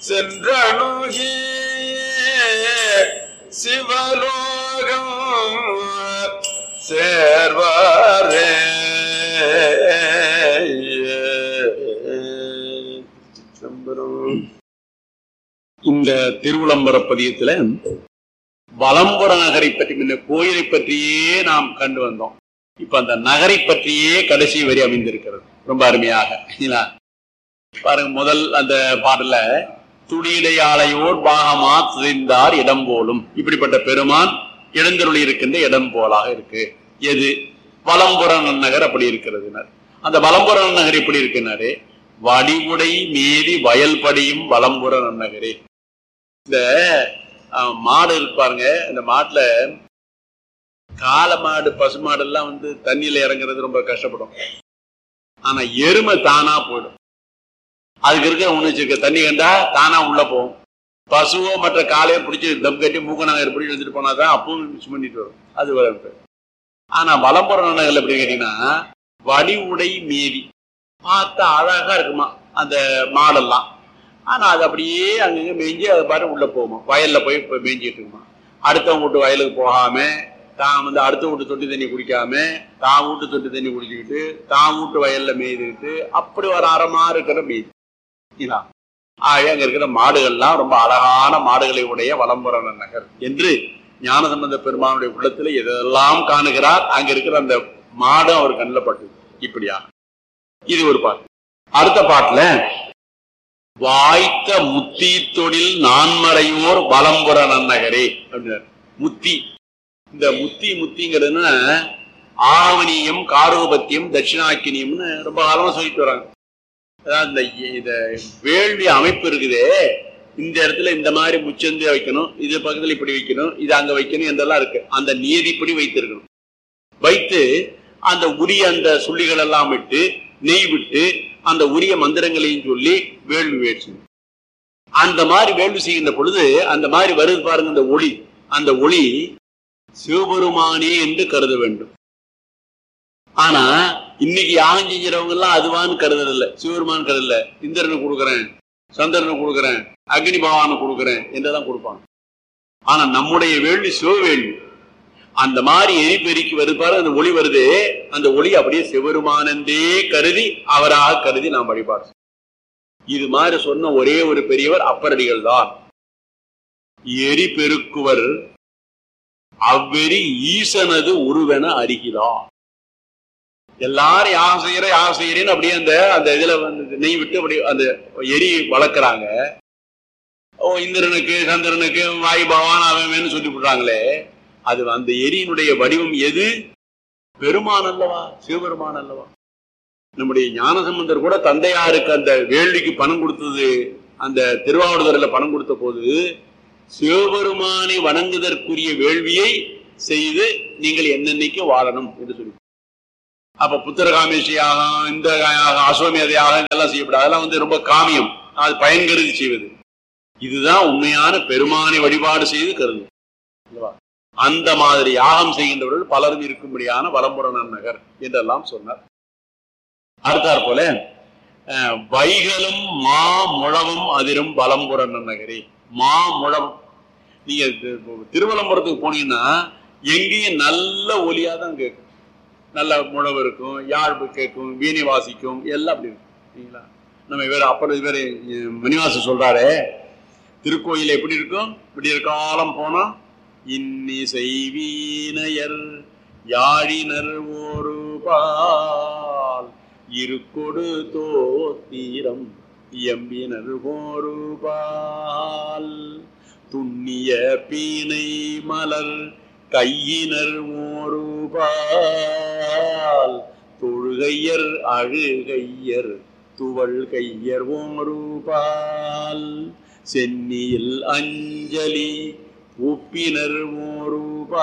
சென்றணுகி சிவலோகம் சேர்வாரே இந்த திருவிளம்பர பதியத்துல வலம்புற நகரை பற்றி முன்ன கோயிலை பற்றியே நாம் கண்டு வந்தோம் இப்ப அந்த நகரை பற்றியே கடைசி வரி அமைந்திருக்கிறது ரொம்ப அருமையாக இல்லைங்களா? பாருங்க முதல் அந்த பாடல துடியிடையாளையோர் பாகமா துதிந்தார் இடம் போலும் இப்படிப்பட்ட பெருமான் எழுந்தருளி இருக்கின்ற இடம் போலாக இருக்கு எது வலம்புற நகர் அப்படி இருக்கிறதுனர் அந்த வலம்புற நகர் எப்படி இருக்குனாரு வடிவுடை மீதி வயல்படியும் வலம்புற நன்னகரே இந்த அஹ், மாடு இருப்பாருங்க இந்த மாட்டுல காளை மாடு பசு மாடு எல்லாம் வந்து தண்ணியில இறங்குறது ரொம்ப கஷ்டப்படும் ஆனா எருமை தானா போயிடும் அதுக்கு இருக்க உணர்ச்சி தண்ணி கண்டா தானா உள்ள போகும் பசுவோ மற்ற காலையோ பிடிச்சி தம் கட்டி மூக்க நாங்க பிடிச்சி எடுத்துட்டு போனாதான் அப்பவும் மிஸ் பண்ணிட்டு வரும் அது வளர்ப்பு ஆனா வலம்புற நன்னகல் எப்படி கேட்டீங்கன்னா வடி உடை மீதி பார்த்தா அழகா இருக்குமா அந்த மாடெல்லாம் ஆனா அது அப்படியே அங்கங்க மேய்ஞ்சி அது பாட்டு உள்ள போகுமா வயல்ல போய் இப்ப மேய்ஞ்சிட்டு இருக்குமா அடுத்தவங்க வீட்டு வயலுக்கு போகாம தான் வந்து அடுத்த வீட்டு தொட்டி தண்ணி குடிக்காம தான் வீட்டு தொட்டி தண்ணி குடிச்சுக்கிட்டு தான் வீட்டு வயல்ல மேய்துக்கிட்டு அப்படி ஒரு அறமா இருக்கிற மேய்ச்சி இதா ஆக அங்க இருக்கிற மாடுகள்லாம் ரொம்ப அழகான மாடுகளை உடைய வலம்புற நகர் என்று ஞானசம்பந்த பெருமானுடைய உள்ளத்துல எதெல்லாம் காணுகிறார் அங்க இருக்கிற அந்த மாடும் அவர் கண்ணில் பட்டது இப்படியா இது ஒரு பாட்டு அடுத்த பாட்டுல வாய்த்த முத்தி தொழில் நான்மறையோர் வலம்புற நன்னகரே அப்படின்னாரு முத்தி இந்த முத்தி முத்திங்கிறதுன்னா ஆவணியம் காரோபத்தியம் தட்சிணாக்கினியம்னு ரொம்ப காலமா சொல்லிட்டு வராங்க அதாவது இந்த இந்த வேள்வி அமைப்பு இருக்குதே இந்த இடத்துல இந்த மாதிரி முச்சந்து வைக்கணும் இது பக்கத்துல இப்படி வைக்கணும் இது அங்க வைக்கணும் என்றெல்லாம் இருக்கு அந்த நியதிப்படி வைத்திருக்கணும் வைத்து அந்த உரிய அந்த சுள்ளிகள் எல்லாம் விட்டு நெய் விட்டு அந்த உரிய மந்திரங்களையும் சொல்லி வேள்வி வேட்சணும் அந்த மாதிரி வேள்வி செய்கின்ற பொழுது அந்த மாதிரி வருது பாருங்க அந்த ஒளி அந்த ஒளி சிவபெருமானே என்று கருத வேண்டும் ஆனா இன்னைக்கு யாகம் செஞ்சவங்க எல்லாம் அதுவான்னு கருதுறதில்ல சிவபெருமான் கருதல இந்திரனுக்கு கொடுக்குறேன் சந்திரனுக்கு கொடுக்குறேன் அக்னி பகவானுக்கு கொடுக்குறேன் என்றுதான் கொடுப்பாங்க ஆனா நம்முடைய வேள்வி சிவவேள்வி அந்த மாதிரி எரிபெருக்கி வருது பாரு அந்த ஒளி வருது அந்த ஒளி அப்படியே சிவருமானந்தே கருதி அவராக கருதி நாம் வழிபாடு செய்வோம். இது மாதிரி சொன்ன ஒரே ஒரு பெரியவர் அப்பரடிகள் தான் எரி பெருக்குவர் அவ்வெறி ஈசனது உருவென அறிகிறார் எல்லாரும் யாகம் செய்யற யாகம் செய்யறேன்னு அப்படியே அந்த அந்த இதுல வந்து நெய் விட்டு அப்படி அந்த எரி வளர்க்குறாங்க ஓ இந்திரனுக்கு சந்திரனுக்கு வாயு பகவான் அவன் சொல்லி விடுறாங்களே அது அந்த எரியினுடைய வடிவம் எது பெருமான் அல்லவா சிவபெருமான் அல்லவா நம்முடைய ஞானசம்பந்தர் கூட தந்தையாருக்கு அந்த வேள்விக்கு பணம் கொடுத்தது அந்த திருவாவூர்துறையில பணம் கொடுத்த போது சிவபெருமானை வணங்குதற்குரிய வேள்வியை செய்து நீங்கள் என்னென்னைக்கு வாழணும் என்று சொல்லி அப்ப புத்திரகாமேஷி யாகம் இந்த யாகம் அஸ்வமேத யாகம் இதெல்லாம் செய்யப்படாது அதெல்லாம் வந்து ரொம்ப காமியம் அது பயன்கருதி செய்வது இதுதான் உண்மையான பெருமானை வழிபாடு செய்து கருது இல்லவா? அந்த மாதிரி யாகம் செய்கின்றவர்கள் பலரும் இருக்கும்படியான வலம்புறநன் நகர் என்றெல்லாம் சொன்னார் அடுத்தாற் போல அஹ், வைகளும் மா முழவும் அதிரும் பலம்புறநன் நகரே மா முழவும் நீங்க தி- திருவலம்புரத்துக்கு போனீங்கன்னா எங்கேயும் நல்ல ஒலியா தான் கேட்கும் நல்ல முழவு இருக்கும் யாழ்வு கேட்கும் வீணை வாசிக்கும் எல்லாம் அப்படி இருக்கும் சரிங்களா நம்ம இவர் அப்புறம் இவர் மணிவாசன் சொல்றாரு திருக்கோயில் எப்படி இருக்கும் விடிய காலம் போனா இன்னிசை வீணையர் யாழினர் ஒரு பால் இருக்கொடு தோத்தீரம் எம்பினர் ஒரு பால் துண்ணிய பீனை மலர் கையினர் ஒரு பால் தொழுகையர் அழுகையர் துவள் கையர் ஒரு பால் சென்னியில் அஞ்சலி உப்பினர் ஒரு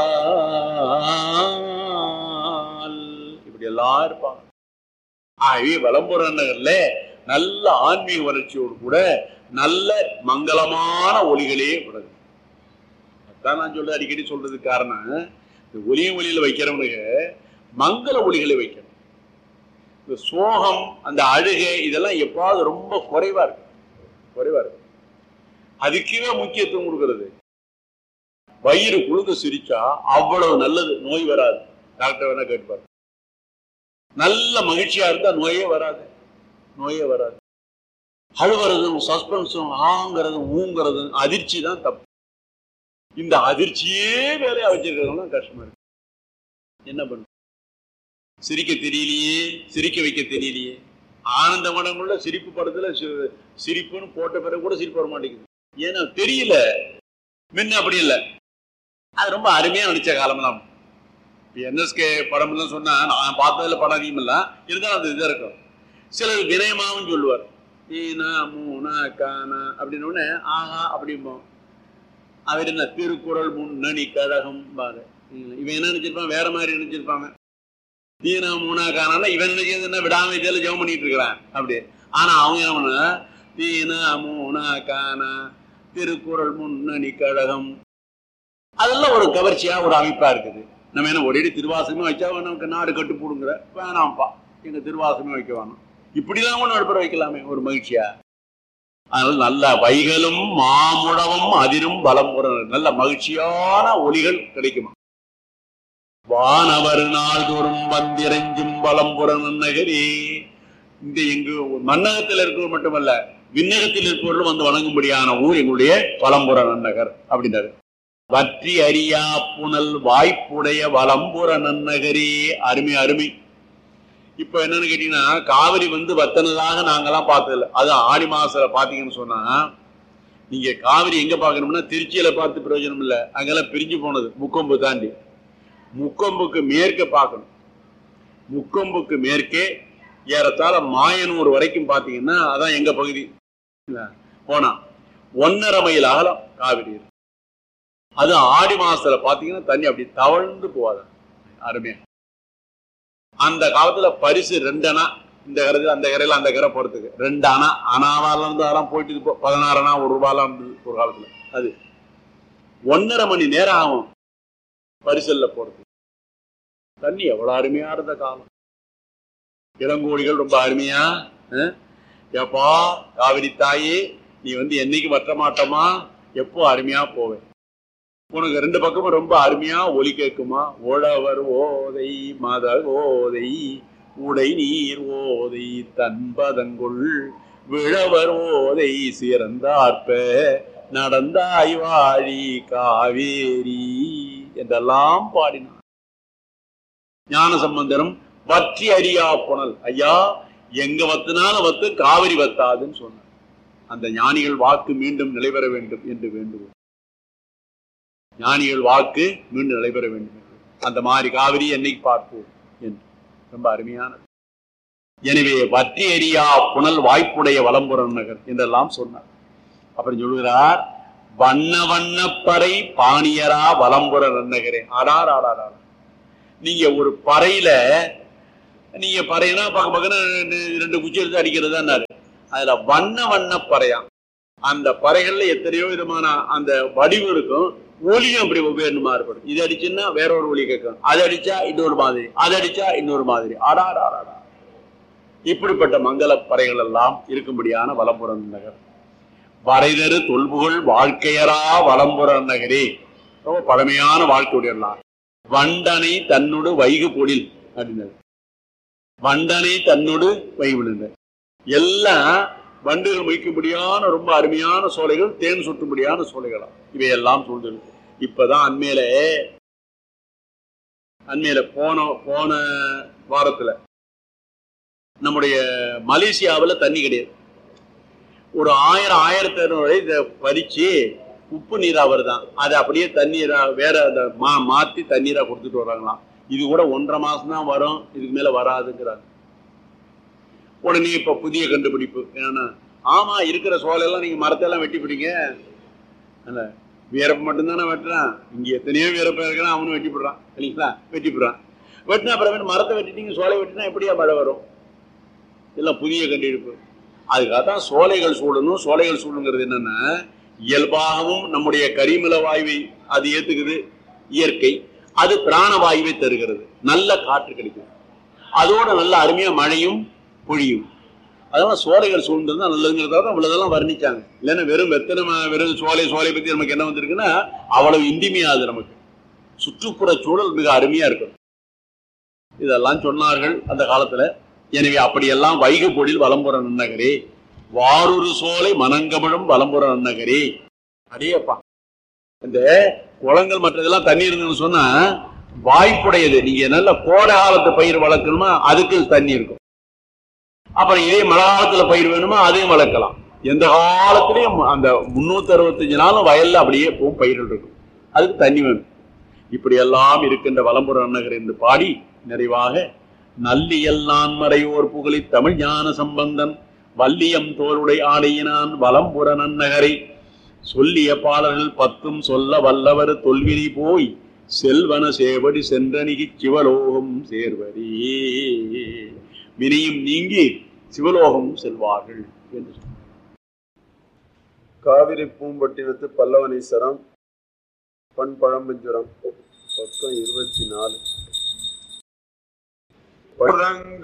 பால் இப்படி எல்லாம் இருப்பாங்க ஆகவே வலம்புற நகர்ல நல்ல ஆன்மீக வளர்ச்சியோடு கூட நல்ல மங்களமான ஒலிகளே விடுது அதான் நான் சொல்ல அடிக்கடி சொல்றதுக்கு காரணம் இந்த ஒலிய ஒலியில வைக்கிறவனுங்க மங்கள ஒலிகளை வைக்கணும் இந்த சோகம் அந்த அழுகை இதெல்லாம் எப்பாவது ரொம்ப குறைவா இருக்கு குறைவா இருக்கு அதுக்குவே முக்கியத்துவம் கொடுக்கிறது வயிறு குழுங்க சிரிச்சா அவ்வளவு நல்லது நோய் வராது டாக்டர் வேணா கேட்பார் நல்ல மகிழ்ச்சியா இருந்தா நோயே வராது நோயே வராது அழுவுறதும் சஸ்பென்ஸும் ஆங்கிறதும் ஊங்கிறதும் அதிர்ச்சி தான் தப்பு இந்த அதிர்ச்சியே வேலையா வச்சிருக்கிறதுலாம் கஷ்டமா இருக்கு என்ன பண்ண சிரிக்க தெரியலையே சிரிக்க வைக்க தெரியலையே ஆனந்த மடங்குள்ள சிரிப்பு படத்துல சி- சிரிப்புன்னு போட்ட பிறகு கூட சிரிப்பு வர மாட்டேங்குது ஏன்னா தெரியல முன்ன அப்படி இல்லை அது ரொம்ப அருமையா நடிச்ச காலம் தான் என்எஸ்கே படம்லாம் சொன்னா நான் பார்த்ததுல படம் அதிகம் இல்ல இருந்தாலும் அது இதாக இருக்கும் சிலர் வினயமாவும் சொல்லுவார் ஈனா மூனா கானா அப்படின்னு உடனே ஆஹா அப்படிம்போம் அவர் என்ன திருக்குறள் முன்னணி கழகம் பாரு இவன் என்ன நினைச்சிருப்பான் வேற மாதிரி நினைச்சிருப்பாங்க தீனா மூணா காணால இவன் நினைக்கிறது என்ன விடாம இதில் ஜெபம் பண்ணிட்டு இருக்கிறான் அப்படி ஆனா அவங்க என்ன பண்ண தீனா மூணா காணா திருக்குறள் முன்னணி கழகம் அதெல்லாம் ஒரு கவர்ச்சியா ஒரு அமைப்பா இருக்குது நம்ம என்ன ஒரே திருவாசகமே வச்சா நமக்கு நாடு கட்டு போடுங்கிற வேணாம்ப்பா எங்க திருவாசகமே வைக்க வேணாம் இப்படிலாம் ஒன்று நடுப்புற வைக்கலாமே ஒரு மகிழ்ச்சியா அதனால நல்ல வைகளும் மாமுழவும் அதிரும் பலம் புறணும் நல்ல மகிழ்ச்சியான ஒலிகள் கிடைக்குமா வானவர் நாள்தோறும் வந்திரஞ்சும் பலம் புறணும் நகரே இந்த எங்கு மன்னகத்தில் இருக்கிறவர் மட்டுமல்ல விண்ணகத்தில் இருப்பவர்களும் வந்து வணங்கும்படியான ஊர் எங்களுடைய பலம்புற நன்னகர் அப்படின்னாரு வற்றி அறியா புனல் வாய்ப்புடைய வலம்புற நன்னகரே அருமை அருமை இப்ப என்னன்னு கேட்டீங்கன்னா காவிரி வந்து வத்தனதாக நாங்கெல்லாம் பார்த்ததில்ல அது ஆடி மாசத்துல பாத்தீங்கன்னு சொன்னா நீங்க காவிரி எங்க பார்க்கணும்னா திருச்சியில பார்த்து பிரயோஜனம் இல்ல அங்கெல்லாம் பிரிஞ்சு போனது முக்கொம்பு தாண்டி முக்கொம்புக்கு மேற்க பார்க்கணும் முக்கொம்புக்கு மேற்கே ஏறத்தாழ மாயனூர் வரைக்கும் பாத்தீங்கன்னா அதான் எங்க பகுதி இல்ல, போனா ஒன்னரை மைல் அகலம் காவிரி இருக்கு. அது ஆடி மாசத்துல பாத்தீங்கன்னா தண்ணி அப்படி தவழ்ந்து போவாது அருமையா அந்த காலத்துல பரிசு ரெண்டு அணா இந்த கரையில அந்த கரையில அந்த கரை போறதுக்கு ரெண்டு அணா அணாவால இருந்து அதெல்லாம் போயிட்டு இது போ- பதினாறு அணா ஒரு ரூபாலாம் இருந்தது ஒரு காலத்துல அது ஒன்னரை மணி நேரம் ஆகும் பரிசல்ல போறது தண்ணி எவ்வளவு அருமையா இருந்த காலம் இளங்கோடிகள் ரொம்ப அருமையா அஹ், ஏப்பா காவிரி தாயே நீ வந்து என்னைக்கு வற்ற மாட்டோமா எப்போ அருமையா போவேன் உனக்கு ரெண்டு பக்கமும் ரொம்ப அருமையா ஒலி கேட்குமா உழவர் ஓதை மத ஓதை உடை நீர் ஓதை தன்பதங்குள் விழவர் ஓதை சிறந்தார்ப்ப நடந்தாய் வாழி காவேரி என்றெல்லாம் பாடினார் ஞான சம்பந்தரும் வற்றி அறியா புனல் ஐயா எங்க வத்தினாலும் வத்து காவிரி வத்தாதுன்னு சொன்னார் அந்த ஞானிகள் வாக்கு மீண்டும் நிலைபெற வேண்டும் என்று வேண்டுவோம் ஞானிகள் வாக்கு மீண்டும் நிலைபெற வேண்டும் என்று. அந்த மாதிரி காவிரி என்னைக்கு பார்ப்போம் என்று ரொம்ப அருமையானது எனவே வற்றி எரியா புனல் வாய்ப்புடைய வலம்புறம் நகர் என்றெல்லாம் சொன்னார் அப்புறம் சொல்லுகிறார் வண்ண வண்ணப்பறை பாணியரா வலம்புற நன்னகரே ஆடார் ஆடார் ஆடார் நீங்க ஒரு பறையில நீங்க பறையினா பக்க பக்கன ரெண்டு ரெண்டு குச்சி எடுத்து அடிக்கிறதுதான்னாரு அதுல வண்ண வண்ண பறையாம் அந்த பறைகள்ல எத்தனையோ விதமான அந்த வடிவு இருக்கும் ஒலியும் அப்படி வெவ்வேறு மாறுபடும் இது அடிச்சுன்னா வேற ஒரு ஒலி கேட்கும் அது அடிச்சா இன்னொரு மாதிரி அது அடிச்சா இன்னொரு மாதிரி ஆடார் ஆடாடா இப்படிப்பட்ட மங்கள பறைகள் எல்லாம் இருக்கும்படியான வலம்புறம் நகர் வரைதரு தொல்புகள் வாழ்க்கையரா வலம்புறம் நகரே ரொம்ப பழமையான வாழ்க்கையுடையலாம் வண்டனை தன்னோடு வைகு பொழில் அப்படின்னாரு வண்டனை தன்னோடு வைவிழுந்த எல்லாம் வண்டுகள் மொய்க்கும்படியான ரொம்ப அருமையான சோலைகள் தேன் சுட்டும்படியான சோலைகளா இவையெல்லாம் சூழ்ந்திருக்கு இப்பதான் அண்மையில அண்மையில போன போன வாரத்துல நம்முடைய மலேசியாவுல தண்ணி கிடையாது ஒரு ஆயிரம் ஆயிரத்தி ஐநூறு இதை பறிச்சு உப்பு நீரா வருதான் அதை அப்படியே தண்ணீரா வேற அந்த மா மாத்தி தண்ணீரா கொடுத்துட்டு வர்றாங்களாம் இது கூட ஒன்றரை மாசம் தான் வரும் இதுக்கு மேல வராதுங்கிறாங்க உடனே இப்ப புதிய கண்டுபிடிப்பு ஏன்னா ஆமா இருக்கிற சோலையெல்லாம் நீங்க மரத்தெல்லாம் வெட்டி பிடிங்க அல்ல வீரப்ப மட்டும்தானே வெட்டுறான் இங்க எத்தனையோ வீரப்ப இருக்கிறான் அவனும் வெட்டி போடுறான் இல்லைங்களா வெட்டி போடுறான் வெட்டினா அப்புறம் மரத்தை வெட்டிட்டீங்க சோலை வெட்டினா எப்படியா மழை வரும் இதெல்லாம் புதிய கண்டுபிடிப்பு அதுக்காக தான் சோலைகள் சூழணும் சோலைகள் சூழணுங்கிறது என்னன்னா இயல்பாகவும் நம்முடைய கரிமல வாயுவை அது ஏத்துக்குது இயற்கை அது பிராண வாயுவை தருகிறது நல்ல காற்று கிடைக்கும் அதோட நல்ல அருமையா மழையும் பொழியும் அதெல்லாம் சோலைகள் சூழ்ந்திருந்தா நல்லதுங்கிறத இவ்வளவுதெல்லாம் வர்ணிச்சாங்க இல்லைன்னா வெறும் வெத்தனை ம- வெறும் சோலை சோலை பத்தி நமக்கு என்ன வந்திருக்குன்னா அவ்வளவு இந்திமையாது நமக்கு சுற்றுப்புற சூழல் மிக அருமையா இருக்கும் இதெல்லாம் சொன்னார்கள் அந்த காலத்துல எனவே அப்படியெல்லாம் வைகை பொழில் வலம்புற நன்னகரே வாரொரு சோலை மனங்கமழும் வலம்புற நன்னகரே அடேப்பா இந்த குளங்கள் மற்றதெல்லாம் தண்ணி இருந்துன்னு சொன்னா வாய்ப்புடையது நீங்க நல்ல கோடை காலத்து பயிர் வளர்க்கணுமா அதுக்கு தண்ணி இருக்கும் அப்புறம் இதே மழை காலத்துல பயிர் வேணுமா அதையும் வளர்க்கலாம் எந்த காலத்திலையும் அந்த முன்னூத்தி அறுபத்தஞ்சு நாளும் வயல்ல அப்படியே போகும் பயிர்கள் இருக்கும் அதுக்கு தண்ணி வேணும் இப்படி எல்லாம் இருக்கின்ற வலம்புற நகர் என்று பாடி நிறைவாக நல்லியல் நான் மறையோர் புகழி தமிழ் ஞான சம்பந்தன் வல்லியம் தோளுடை ஆடையினான் வலம்புற நன்னகரை சொல்லிய பாடல்கள் பத்தும் சொல்ல வல்லவர் தொல்வினை போய் செல்வன சேவடி சென்றணிகி சிவலோகம் சேர்வரே வினையும் நீங்கி சிவலோகம் செல்வார்கள் என்று சொன்னார். காவிரி பூம்பட்டினத்து பல்லவனீஸ்வரம் பண் பழம்பஞ்சுரம் பக்கம் இருபத்தி நாலு பழங்க